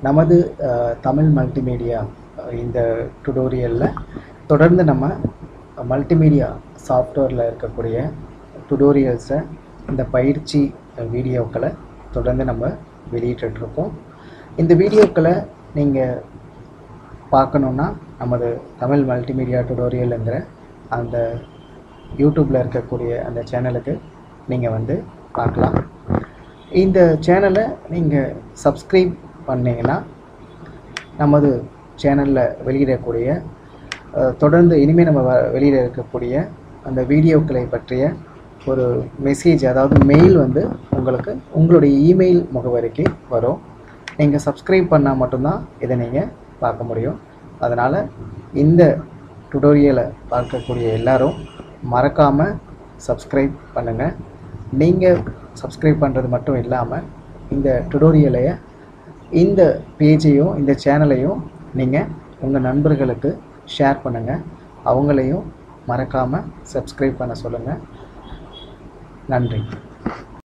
நமது அஹ், தமிழ் மல்டிமீடியா அஹ், இந்த டுடோரியலில் தொடர்ந்து நம்ம மல்டிமீடியா சாஃப்ட்வேரில் இருக்கக்கூடிய டுடோரியல்ஸை இந்த பயிற்சி வீடியோக்களை தொடர்ந்து நம்ம வெளியிட்டுருக்கோம் இந்த வீடியோக்களை நீங்கள் பார்க்கணுன்னா நமது தமிழ் மல்டிமீடியா டுடோரியலுங்கிற அந்த யூடியூப்பில் இருக்கக்கூடிய அந்த சேனலுக்கு நீங்கள் வந்து பார்க்கலாம் இந்த சேனலை நீங்கள் சப்ஸ்கிரைப் பண்ணீங்கன்னா நமது சேனலில் வெளியிடக்கூடிய அஹ், தொடர்ந்து இனிமேல் நம்ம வ- வெளியிட இருக்கக்கூடிய அந்த வீடியோக்களை பற்றிய ஒரு மெசேஜ் அதாவது மெயில் வந்து உங்களுக்கு உங்களுடைய இமெயில் முகவரிக்கு வரும் நீங்கள் சப்ஸ்கிரைப் பண்ணால் மட்டும்தான் இதை நீங்கள் பார்க்க முடியும் அதனால் இந்த டுடோரியலை பார்க்கக்கூடிய எல்லாரும் மறக்காமல் சப்ஸ்கிரைப் பண்ணுங்கள் நீங்கள் சப்ஸ்கிரைப் பண்ணுறது மட்டும் இல்லாமல் இந்த டுடோரியலையை இந்த பேஜையும் இந்த சேனலையும் நீங்கள் உங்கள் நண்பர்களுக்கு ஷேர் பண்ணுங்கள் அவங்களையும் மறக்காமல் சப்ஸ்கிரைப் பண்ண சொல்லுங்கள் நன்றி